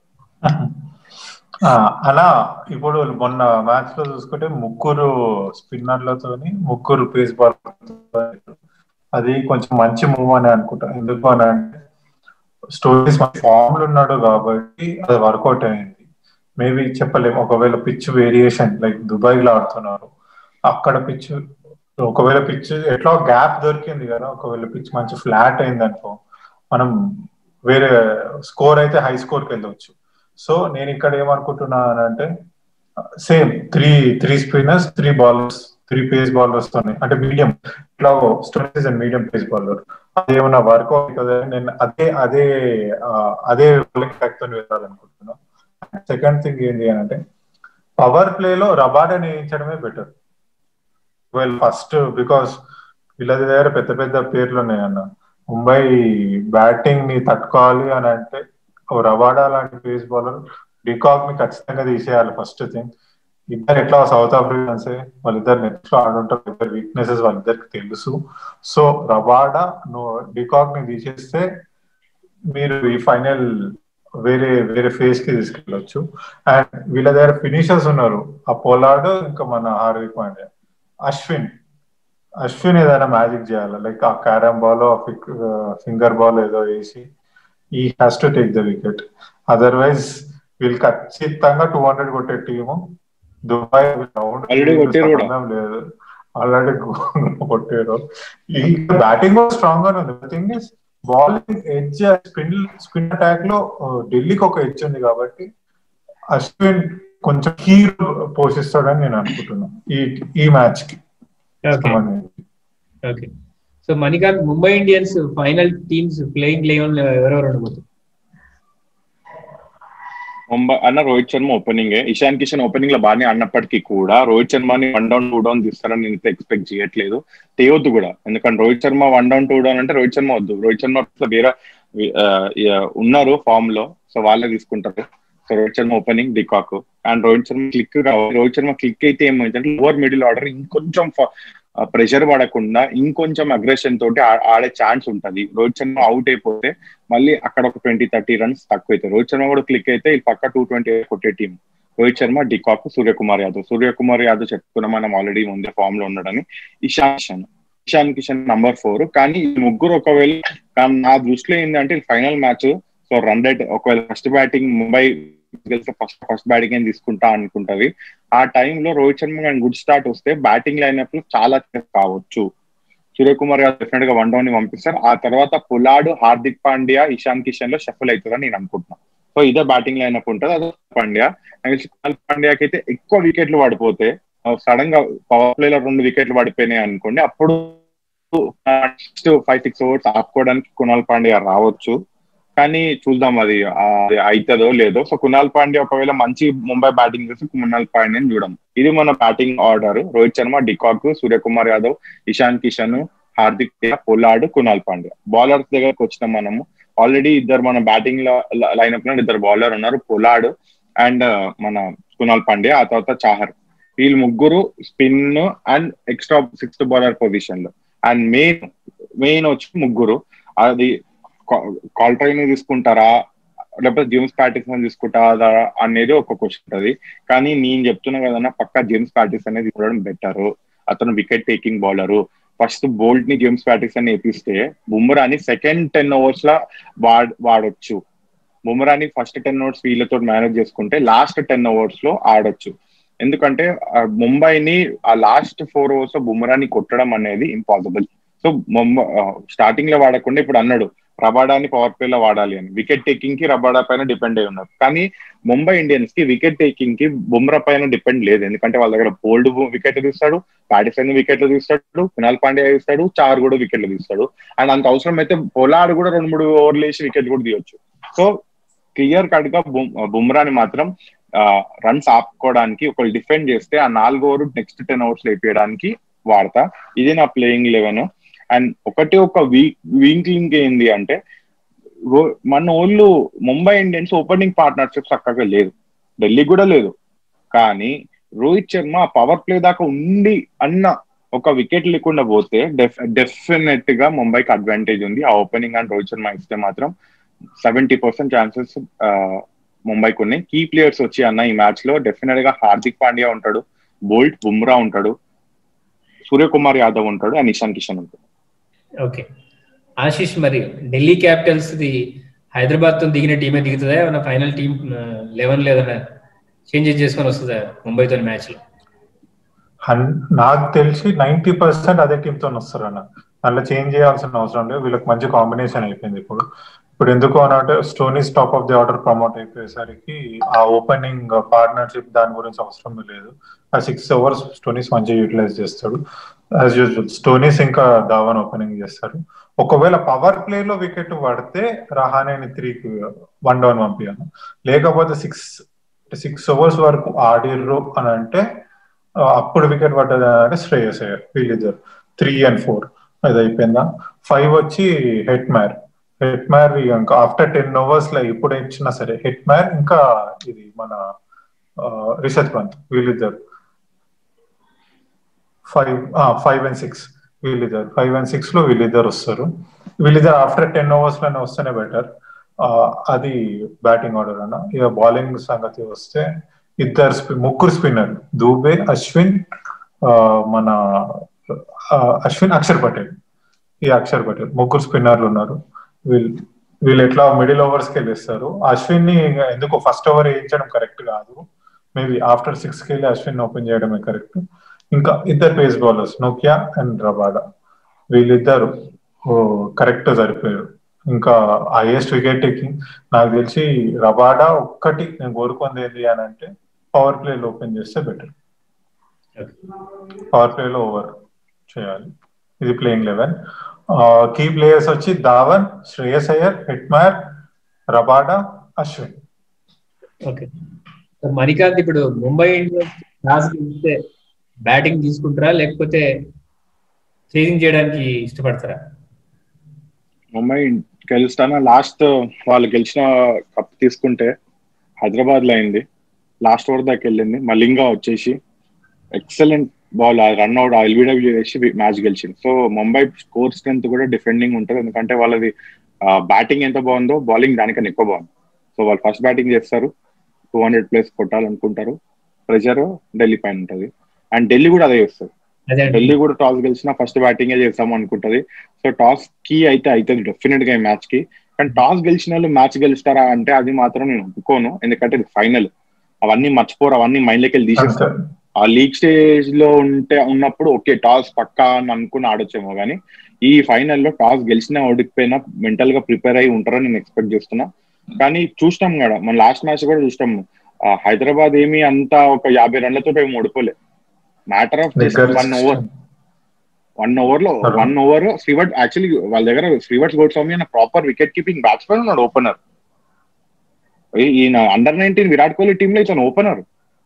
అలా ఇప్పుడు మొన్న మ్యాచ్ లో చూసుకుంటే ముగ్గురు స్పిన్నర్లతోని ముగ్గురు పేస్ బాల్ అది కొంచెం మంచి మూవ్ అని అనుకుంటా ఎందుకు అని అంటే స్టోరీస్ ఫామ్ లో ఉన్నాడు కాబట్టి అది వర్కౌట్ అయింది మేబీ చెప్పలేము ఒకవేళ పిచ్ వేరియేషన్ లైక్ దుబాయ్ లో ఆడుతున్నారు అక్కడ పిచ్ ఒకవేళ పిచ్ ఎట్లా గ్యాప్ దొరికింది కదా ఒకవేళ పిచ్ మంచి ఫ్లాట్ అయింది అనుకో మనం వేరే స్కోర్ అయితే హై స్కోర్ కి వెళ్ళవచ్చు సో నేను ఇక్కడ ఏమనుకుంటున్నాను అంటే same three three spinners three bowlers three pace bowlers తోనే అంటే మీడియం ఇట్లా Stoinis medium pace bowler అదేమన్నా వర్క్ అవుతుంది నేను అదే అదే అదే ప్యాక్ తో వెళ్ళాలనుకుంటున్నా సెకండ్ థింగ్ ఏంటి అని అంటే పవర్ ప్లే లో రబాడా నేయించడమే బెటర్ వెల్ ఫస్ట్ బికాస్ వీళ్ళ దగ్గర పెద్ద పెద్ద పేర్లు ఉన్నాయి అన్న ముంబై బ్యాటింగ్ ని తట్టుకోవాలి అని అంటే రవాడా లాంటి పేస్ బౌలర్ డికాక్ ని ఖచ్చితంగా తీసేయాలి ఫస్ట్ థింగ్ ఇద్దరు ఎట్లా సౌత్ ఆఫ్రికన్స్ వాళ్ళిద్దరు నెక్స్ట్ ఆడుంటారు ఇద్దరు వీక్నెసెస్ వాళ్ళిద్దరికి తెలుసు సో రవాడా నువ్వు డికాక్ ని తీసేస్తే మీరు ఈ ఫైనల్ వేరే వేరే ఫేజ్ కి తీసుకెళ్ళొచ్చు అండ్ వీళ్ళ దగ్గర ఫినిషర్స్ ఉన్నారు ఆ పోలార్డ్ ఇంకా మన హార్దిక్ పాండ్యా అశ్విన్ అశ్విన్ ఏదైనా మ్యాజిక్ చేయాలి లైక్ ఆ క్యారమ్ బాల్ ఫింగర్ బాల్ ఏదో వేసి he has to take the wicket otherwise వీళ్ళు ఖచ్చితంగా టూ హండ్రెడ్ కొట్టే టీము దుబాయ్ సంబంధం లేదు ఆల్రెడీ కొట్టారు ఈ బ్యాటింగ్ కూడా స్ట్రాంగ్ గానే ఉంది thing is bowling edge spin spin attack లో ఢిల్లీకి ఒక ఎడ్జ్ ఉంది కాబట్టి అశ్విన్ కొంచెం కీ పోషిస్తాడని నేను అనుకుంటున్నాను ఈ ఈ మ్యాచ్ కి okay so Manikanth Mumbai Indians final teams playing eleven ఎవరెవరు ఉండబోతుంది ముంబై అన్న రోహిత్ శర్మ ఓపెనింగ్ ఇషాన్ కిషన్ ఓపెనింగ్ లో బాగానే అన్నప్పటికీ కూడా రోహిత్ శర్మని వన్ డౌన్ టూ డౌన్ తీస్తారని నేను ఎక్స్పెక్ట్ చేయట్లేదు తేవద్దు కూడా ఎందుకంటే Rohit Sharma one down two down అంటే రోహిత్ శర్మ వద్దు రోహిత్ శర్మ వేరే ఉన్నారు ఫామ్ లో సో వాళ్ళే తీసుకుంటారు so Rohit Sharma opening de Kock and Rohit Sharma click కావాలి రోహిత్ శర్మ క్లిక్ అయితే ఏమైందంటే లోవర్ మిడిల్ ఆర్డర్ ఇంకొంచెం ప్రెషర్ పడకుండా ఇంకొంచెం అగ్రెషన్ తోటి ఆడే ఛాన్స్ ఉంటది రోహిత్ శర్మ అవుట్ అయిపోతే మళ్ళీ అక్కడ ఒక ట్వంటీ థర్టీ రన్స్ తక్కువ అయితే రోహిత్ శర్మ కూడా క్లిక్ అయితే ఈ పక్క టూ ట్వంటీ కొట్టే టీం రోహిత్ శర్మ డికాక్ సూర్యకుమార్ యాదవ్ సూర్యకుమార్ యాదవ్ చెప్పుకున్నాం మనం ఆల్రెడీ ముందే ఫామ్ లో ఉన్నాడని ఇషాన్ కిషన్ ఇషాన్ కిషన్ నంబర్ ఫోర్ కానీ ఈ ముగ్గురు ఒకవేళ నా దృష్టిలో ఏంటంటే final match so run rate ఒకవేళ first batting Mumbai first first batting ఏం తీసుకుంటా అనుకుంటది ఆ టైంలో రోహిత్ శర్మ కానీ గుడ్ స్టార్ట్ వస్తే బ్యాటింగ్ లైనప్ లో చాలా కావచ్చు సూర్యకుమార్ గారు డెఫినెట్ గా వన్ డౌన్ ని పంపిస్తారు ఆ తర్వాత పులాడు హార్దిక్ పాండ్యా ఇషాన్ కిషన్ లో షఫల్ అవుతుందని నేను అనుకుంటున్నాను సో ఇదే బ్యాటింగ్ లైనప్ ఉంటుంది అదే పాండ్యా కునాల్ పాండ్యాకి అయితే ఎక్కువ వికెట్లు పడిపోతే సడన్ గా పవర్ ప్లే లో రెండు వికెట్లు పడిపోయినాయి అనుకోండి అప్పుడు నెక్స్ట్ ఫైవ్ సిక్స్ ఓవర్స్ ఆపుకోవడానికి కునాల్ పాండ్యా రావచ్చు కానీ చూద్దాం అది అవుతుందో లేదో సో కునాల్ పాండ్యా ఒకవేళ మంచి ముంబై బ్యాటింగ్ చేస్తే కునాల్ పాండ్యాని చూడం ఇది మన batting order Rohit Sharma de Kock Suryakumar Yadav Ishan Kishan Hardik Pollard Kunal Pandya bowlers దగ్గరకు వచ్చిన మనము ఆల్రెడీ ఇద్దరు మన బ్యాటింగ్ లైనప్ లో ఇద్దరు బౌలర్ ఉన్నారు పొలాడు అండ్ మన కునాల్ పాండ్యా ఆ తర్వాత చాహర్ వీళ్ళు ముగ్గురు spin and extra sixth bowler position లో అండ్ మెయిన్ మెయిన్ వచ్చి ముగ్గురు అది కాల్ట్రైన్ తీసుకుంటారా లేకపోతే జేమ్స్ ప్యాటిసన్ తీసుకుంటారా అనేది ఒక క్వశ్చన్ ఉంటుంది కానీ నేను చెప్తున్నా కదన్నా పక్క జేమ్స్ ప్యాటిస్ అనేది చూడడం బెటర్ అతను wicket taking bowler first Boult ని జేమ్స్ ప్యాటిసన్ వేపిస్తే బుమ్రాని సెకండ్ టెన్ ఓవర్స్ లా వాడ్ వాడొచ్చు బుమ్రాని ఫస్ట్ టెన్ ఓవర్స్ వీళ్ళతో మేనేజ్ చేసుకుంటే లాస్ట్ టెన్ ఓవర్స్ లో ఆడొచ్చు ఎందుకంటే ముంబైని ఆ లాస్ట్ ఫోర్ ఓవర్స్ లో బుమ్రాని కొట్టడం అనేది ఇంపాసిబుల్ సో ముంబై స్టార్టింగ్ లో వాడకుండా ఇప్పుడు అన్నాడు రబాడాని పవర్ ప్లే లో వాడాలి అని వికెట్ టేకింగ్ కి రబాడా పైన డిపెండ్ అయి ఉన్నారు కానీ ముంబై ఇండియన్స్ కి వికెట్ టేకింగ్ కి బుమ్రా పైన డిపెండ్ లేదు ఎందుకంటే వాళ్ళ దగ్గర బోల్డ్ వికెట్లు తీస్తాడు పాటిసన్ వికెట్లు తీస్తాడు కునాల్ పాండ్యా తీస్తాడు చార్ కూడా వికెట్లు తీస్తాడు అండ్ అంత అవసరం అయితే పొలాడు కూడా రెండు మూడు ఓవర్లు వేసి వికెట్ కూడా తీయొచ్చు సో క్లియర్ కట్ గా బుమ్రాని మాత్రం రన్స్ ఆపుకోవడానికి ఒకళ్ళు డిఫెండ్ చేస్తే ఆ నాలుగు ఓవర్ నెక్స్ట్ టెన్ అవర్స్ లేపేయడానికి వాడతా ఇది నా ప్లేయింగ్ లెవెన్ అండ్ ఒకటి ఒక వీక్ వీక్లింగ్ ఏంది అంటే మన వాళ్ళు ముంబై ఇండియన్స్ ఓపెనింగ్ పార్ట్నర్షిప్ చక్కగా లేదు ఢిల్లీ కూడా లేదు కానీ రోహిత్ శర్మ పవర్ ప్లే దాకా ఉండి అన్న ఒక వికెట్ లేకుండా పోతే డెఫినెట్ గా ముంబైకి అడ్వాంటేజ్ ఉంది ఆ ఓపెనింగ్ అండ్ రోహిత్ శర్మ ఇస్తే మాత్రం సెవెంటీ పర్సెంట్ ఛాన్సెస్ ముంబైకి ఉన్నాయి కీ ప్లేయర్స్ వచ్చి అన్న ఈ మ్యాచ్ లో డెఫినెట్ గా హార్దిక్ పాండ్యా ఉంటాడు బోల్ట్ బుమ్రా ఉంటాడు సూర్యకుమార్ యాదవ్ ఉంటాడు అండ్ ఇషాన్ కిషన్ ఉంటాడు ఓకే ఆశిష్ మరి ఢిల్లీ క్యాపిటల్స్ ది హైదరాబాద్ తో దిగిన టీమే దిగుతుందా ఏమన్నా ఫైనల్ టీం లెవెన్ లేదన్నా చేంజెస్ చేసుకొని వస్తుందా ముంబైతో మ్యాచ్ లో నాకు తెలిసి నైన్టీ పర్సెంట్ అదే టీమ్ తో వస్తారు అన్న మళ్ళీ చేంజ్ చేయాల్సిన అవసరం లేదు వీళ్ళకి మంచి కాంబినేషన్ అయిపోయింది ఇప్పుడు ఇప్పుడు ఎందుకు అని అంటే Stoinis top of the order promote అయిపోయేసరికి ఆ ఓపెనింగ్ పార్ట్నర్షిప్ దాని గురించి అవసరం లేదు ఆ సిక్స్ అవర్స్ స్టోనీస్ మంచిగా యూటిలైజ్ చేస్తాడు యాజ్ యూజువల్ స్టోనీస్ ఇంకా ధావన్ ఓపెనింగ్ చేస్తారు ఒకవేళ పవర్ ప్లే లో వికెట్ పడితే రహానేని త్రీకి వన్ డౌన్ పంపించాను లేకపోతే సిక్స్ సిక్స్ ఓవర్స్ వరకు ఆడిర్రు అని అంటే అప్పుడు వికెట్ పడ్డది అంటే శ్రేయస్ అయ్యారు వీళ్ళిద్దరు త్రీ అండ్ ఫోర్ అది అయిపోయిందా ఫైవ్ వచ్చి హెట్ మ్యార్ హెట్ మ్యార్ ఇంకా ఆఫ్టర్ టెన్ ఓవర్స్ లో ఇప్పుడు ఇచ్చినా సరే హెట్ మ్యార్ ఇంకా ఇది మన రిషత్ పంత్ వీళ్ళిద్దరు ఫైవ్ ఫైవ్ అండ్ సిక్స్ వీళ్ళిద్దరు ఫైవ్ అండ్ సిక్స్ లో వీళ్ళిద్దరు వస్తారు వీళ్ళిద్దరు ఆఫ్టర్ టెన్ ఓవర్స్ లోనే వస్తేనే బెటర్ అది బ్యాటింగ్ ఆర్డర్ అన్న ఇక బౌలింగ్ సంగతి వస్తే ఇద్దరు ముగ్గురు స్పిన్నర్ దూబే అశ్విన్ మన అశ్విన్ అక్షర్ పటేల్ ఈ అక్షర్ పటేల్ ముగ్గురు స్పిన్నర్లు ఉన్నారు వీళ్ళు వీళ్ళు ఎట్లా మిడిల్ ఓవర్స్ కి వెళ్ళిస్తారు అశ్విన్ ని ఎందుకు ఫస్ట్ ఓవర్ వేయించడం కరెక్ట్ కాదు మేబీ ఆఫ్టర్ సిక్స్ కి వెళ్ళి అశ్విన్ ఓపెన్ చేయడమే కరెక్ట్ ఇంకా ఇద్దరు పేస్ బౌలర్స్ నోకియా అండ్ రబాడా వీళ్ళిద్దరు కరెక్ట్ సరిపోయారు ఇంకా హైయెస్ట్ వికెట్ టేకింగ్ నాకు తెలిసి రబాడా ఒక్కటి నేను కోరుకుంది ఏంటి అని అంటే పవర్ ప్లేలో ఓపెన్ చేస్తే బెటర్ పవర్ ప్లేలో ఓవర్ చేయాలి ఇది ప్లేయింగ్ లెవెన్ కీ ప్లేయర్స్ వచ్చి Dhawan Shreyas Iyer Hetmyer Rabada Ashwin okay Manikanth ఇప్పుడు ముంబై ఇండియన్స్ టాస్ గెలిస్తే బ్యాటింగ్ తీసుకుంటారా లేకపోతే చేంజ్ చేయడానికి ఇష్టపడతారా ముంబై గెలుస్తానా లాస్ట్ వాళ్ళు గెలిచిన కప్ తీసుకుంటే హైదరాబాద్ లో అయింది లాస్ట్ ఓవర్ దాకా వెళ్ళింది మలింగా వచ్చేసి excellent ball run out LBW వేసి మ్యాచ్ గెలిచింది సో ముంబై స్కోర్ స్ట్రెంత్ కూడా డిఫెండింగ్ ఉంటుంది ఎందుకంటే వాళ్ళది బ్యాటింగ్ ఎంత బాగుందో బౌలింగ్ దానికన్నా ఎక్కువ బాగుంది సో వాళ్ళు ఫస్ట్ బ్యాటింగ్ చేస్తారు టూ హండ్రెడ్ ప్లేస్ కొట్టాలనుకుంటారు ప్రెషర్ ఢిల్లీ పైన ఉంటుంది అండ్ ఢిల్లీ కూడా అదే చేస్తారు ఢిల్లీ కూడా టాస్ గెలిచినా ఫస్ట్ బ్యాటింగ్ చేస్తాం అనుకుంటది సో టాస్ కి అయితే అవుతుంది డెఫినెట్ గా ఈ మ్యాచ్ కి కానీ టాస్ గెలిచిన వాళ్ళు మ్యాచ్ గెలుస్తారా అంటే అది మాత్రం నేను ఒప్పుకోను ఎందుకంటే ఇది ఫైనల్ అవన్నీ మర్చిపోరు అవన్నీ మైండ్ లెక్క తీసేస్తారు ఆ లీగ్ స్టేజ్ లో ఉంటే ఉన్నప్పుడు ఓకే టాస్ పక్కా అని అనుకుని ఆడొచ్చేమో కానీ ఈ ఫైనల్లో టాస్ గెలిచినా ఓడిపోయినా మెంటల్ గా ప్రిపేర్ అయి ఉంటారని నేను ఎక్స్పెక్ట్ చేస్తున్నా కానీ చూస్తాం కదా మన లాస్ట్ మ్యాచ్ కూడా చూస్తాం హైదరాబాద్ ఏమి అంత ఒక యాభై రన్లతో ఏమి ఓడిపోలే matter of one over one over లో వన్ ఓవర్ శ్రీవట్ యాక్చువల్లీ వాళ్ళ దగ్గర శ్రీవట్ గోడ్స్వామి అన్న ప్రాపర్ వికెట్ కీపింగ్ బ్యాట్స్మెన్ ఉన్నాడు ఓపెనర్ ఈయన under nineteen Virat Kohli team లో ఇతను opener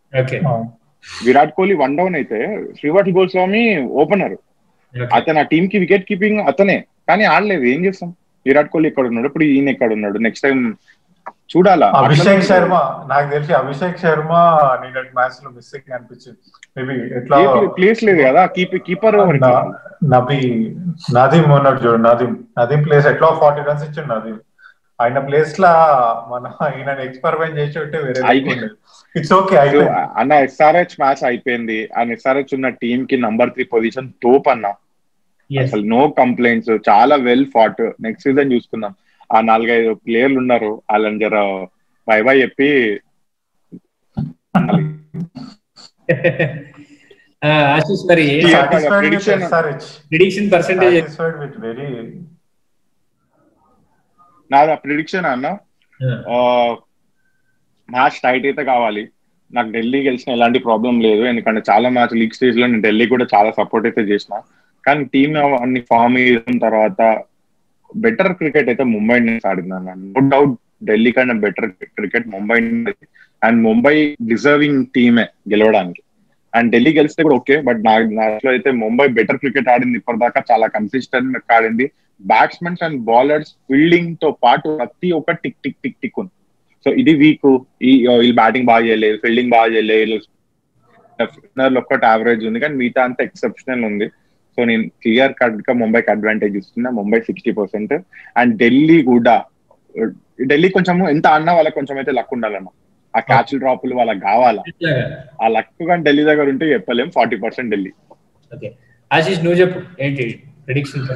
Virat Kohli one down అయితే శ్రీవట్ గోస్వామి ఓపెనర్ అతను ఆ టీమ్ కి వికెట్ కీపింగ్ అతనే కానీ ఆడలేదు ఏం చేస్తాం విరాట్ కోహ్లీ ఇక్కడ ఉన్నాడు ఇప్పుడు ఈయన ఎక్కడ ఉన్నాడు నెక్స్ట్ టైం చూడాలా అభిషేక్ శర్మ నాకు తెలిసి అభిషేక్ శర్మ నిన్నటి మ్యాచ్ లో మిస్సింగ్ అనిపించింది మేబీ ఎట్లా ప్లేస్ లేదు కదా కీపర్ నబీ నదీం ఉన్నాడు చూడు నదీం నదీం ప్లేస్ ఎట్లా ఫార్టీ రన్స్ ఇచ్చిండు నదీం ఆయన ప్లేస్ లా మన ఈయన ఎక్స్పెరిమెంట్ చేసి ఉంటే వేరే ఇట్స్ ఓకే అన్న ఎస్ఆర్హెచ్ మ్యాచ్ అయిపోయింది అండ్ ఎస్ఆర్హెచ్ ఉన్న టీమ్ కి నంబర్ త్రీ పొజిషన్ తోప్ అన్న అసలు నో కంప్లైంట్స్ చాలా వెల్ ఫాట్ నెక్స్ట్ సీజన్ చూసుకుందాం ఆ నాలుగైదు ప్లేయర్లు ఉన్నారు వాళ్ళని జర బై బై చెప్పి ఆశీష్ మరి ప్రిడిక్షన్ పర్సెంటేజ్ వెరీ నాది ప్రిడిక్షన్ అన్న మ్యాచ్ టైట్ అయితే కావాలి నాకు ఢిల్లీ గెలిచిన ఎలాంటి ప్రాబ్లం లేదు ఎందుకంటే చాలా మ్యాచ్ లీగ్ స్టేజ్ లో నేను ఢిల్లీ కూడా చాలా సపోర్ట్ అయితే చేసిన కానీ టీమ్ అన్ని ఫామ్ అయిన తర్వాత బెటర్ క్రికెట్ అయితే ముంబై ఇండియన్స్ ఆడింది నో డౌట్ ఢిల్లీ కన్నా better cricket Mumbai and Mumbai deserving టీమే గెలవడానికి అండ్ ఢిల్లీ గెలిస్తే కూడా ఓకే బట్ నా నాలో అయితే ముంబై బెటర్ క్రికెట్ ఆడింది ఇప్పటిదాకా చాలా కన్సిస్టెంట్ ఆడింది బ్యాట్స్మెన్స్ అండ్ బౌలర్స్ ఫీల్డింగ్ తో పాటు ప్రతి ఒక్క టిక్ టిక్ టిక్ టిక్ ఉంది సో ఇది వీక్ ఈ వీళ్ళు బ్యాటింగ్ బాగా చేయలేదు ఫీల్డింగ్ బాగా చేయలేదు ఒక్కటి యావరేజ్ ఉంది కానీ మిగతా అంతా ఎక్సెప్షనల్ ఉంది సో నేను క్లియర్ కట్ గా ముంబైకి అడ్వాంటేజ్ ఇస్తున్నా Mumbai sixty percent and Delhi కూడా ఢిల్లీ కొంచెం ఎంత అన్నా వాళ్ళకి కొంచెం అయితే లక్ ఉండాలన్న ఆ క్యాచ్ డ్రాపులు వాళ్ళకి కావాలా ఆ లక్ కానీ ఢిల్లీ దగ్గర ఉంటే చెప్పలేం ఫార్టీ పర్సెంట్ ఢిల్లీ ఆశీష్ నువ్వు చెప్పు ఏంటి ప్రిడిక్షన్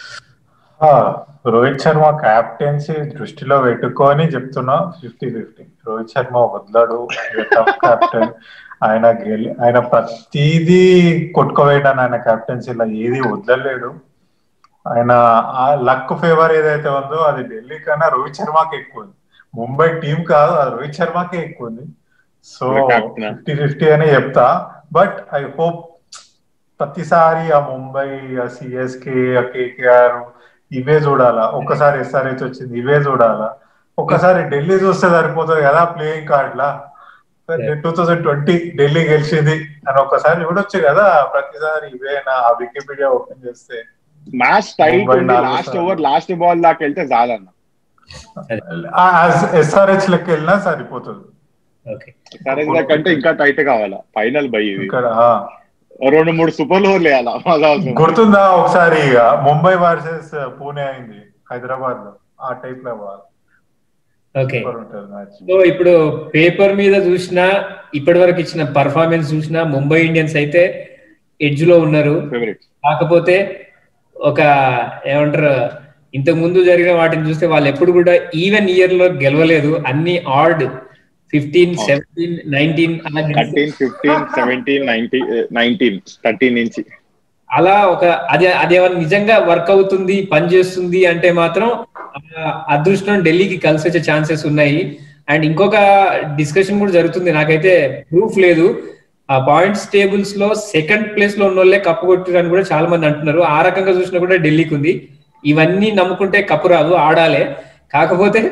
రోహిత్ శర్మ క్యాప్టెన్సీ దృష్టిలో పెట్టుకొని చెప్తున్నా ఫిఫ్టీ ఫిఫ్టీ రోహిత్ శర్మ వదలడు కెప్టెన్ ఆయన గెలి ఆయన ప్రతిదీ కొట్టుకోవేయడానికి ఆయన కెప్టెన్సీలో ఏది వదలలేడు ఆయన ఆ లక్ ఫేవర్ ఏదైతే ఉందో అది ఢిల్లీ కన్నా రోహిత్ శర్మకి ఎక్కువ ఉంది ముంబై టీం కాదు అది రోహిత్ శర్మకే ఎక్కువ ఉంది సో Captain. ఫిఫ్టీ ఫిఫ్టీ అని చెప్తా బట్ ఐ హోప్ ప్రతిసారి ఆ ముంబై ఆ సిఎస్కే ఆ కేకేఆర్ ఇవే చూడాలా ఒక్కసారి ఎస్ఆర్హెచ్ వచ్చింది ఇవే చూడాలా ఒక్కసారి ఢిల్లీ చూస్తే సరిపోతుంది కదా ప్లేయింగ్ కార్డ్ లా టూ థౌజండ్ ట్వంటీ ఢిల్లీ గెలిచింది అని ఒక్కసారి చూడొచ్చు కదా ప్రతిసారి ఇవేనా ఆ వికీపీడియా ఓపెన్ చేస్తే మ్యాచ్ టైట్ ముంబై నాలుగు లాస్ట్ సార్లు. ఓవర్ లాస్ట్ బాల్ దాకా వెళ్తే చాలన్న ఎస్ఆర్హెచ్ లెక్క వెళ్ళినా సరిపోతుంది ఓకే సరే కంటే ఇంకా టైట్ కావాలా ఫైనల్ బై ఇది ఇక్కడ ఆ, రెండు మూడు సూపర్ ఓవర్లు వేయాలా మజా వస్తుంది గుర్తుందా ఒకసారి ఇక ముంబై వర్సెస్ పూణే అయింది హైదరాబాద్ లో ఆ టైప్ లో పోవాలి. ఓకే సూపర్ ఉంటుంది మ్యాచ్ సో ఇప్పుడు పేపర్ మీద చూసినా ఇప్పటి వరకు ఇచ్చిన పర్ఫార్మెన్స్ చూసినా ముంబై ఇండియన్స్ అయితే ఎడ్జ్ లో ఉన్నారు ఫేవరెట్ కాకపోతే ఒక ఏమంటారు ఇంతకు ముందు జరిగిన వాటిని చూస్తే వాళ్ళు ఎప్పుడు కూడా ఈవెన్ ఇయర్ లో గెలవలేదు అన్ని ఆర్డ్ ఫిఫ్టీన్ సెవెంటీన్ నైన్టీన్ అలా గెలిస్తే thirteen fifteen seventeen nineteen nineteen thirteen నుంచి అలా ఒక అది అదేమన్నా నిజంగా వర్క్ అవుతుంది పని చేస్తుంది అంటే మాత్రం ఆ అదృష్టం ఢిల్లీకి కలిసి వచ్చే ఛాన్సెస్ ఉన్నాయి అండ్ ఇంకొక డిస్కషన్ కూడా జరుగుతుంది నాకైతే ప్రూఫ్ లేదు ఆ పాయింట్స్ టేబుల్స్ లో సెకండ్ ప్లేస్ లో ఉన్న వాళ్ళే కప్పు కొట్టారని కూడా చాలా మంది అంటున్నారు ఆ రకంగా చూసినా కూడా ఢిల్లీకి ఉంది ఇవన్నీ నమ్ముకుంటే కప్పు రాదు ఆడాలే కాకపోతే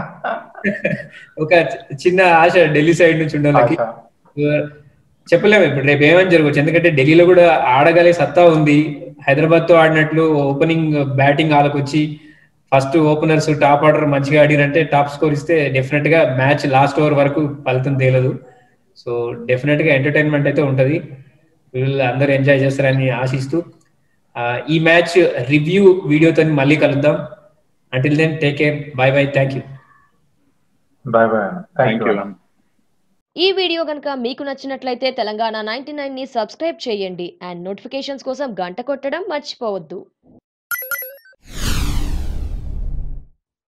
ఒక చిన్న ఆశ ఢిల్లీ సైడ్ నుంచి ఉన్న వాళ్ళకి చెప్పలేము ఇప్పుడు రేపు ఏమని జరగవచ్చు ఎందుకంటే ఢిల్లీలో కూడా ఆడగలే సత్తా ఉంది హైదరాబాద్ తో ఆడినట్లు ఓపెనింగ్ బ్యాటింగ్ ఆడకొచ్చి ఫస్ట్ ఓపెనర్స్ టాప్ ఆర్డర్ మంచిగా ఆడిరంటే టాప్ స్కోర్ ఇస్తే డెఫినెట్ గా మ్యాచ్ లాస్ట్ ఓవర్ వరకు ఫలితం తేలదు సో డెఫినెట్ గా ఎంటర్టైన్మెంట్ అయితే ఉంటది వీళ్ళు అందరూ ఎంజాయ్ చేస్తారని ఆశిస్తూ ఆ, ఈ మ్యాచ్ రివ్యూ వీడియోతో మళ్ళీ కలుద్దాం until then take care bye bye thank you bye bye thank thank you you ఈ వీడియో కనుక మీకు నచ్చినట్లయితే తెలంగాణ నైన్టీ ని సబ్స్క్రైబ్ చేయండి అండ్ నోటిఫికేషన్స్ కోసం గంట కొట్టడం మర్చిపోవద్దు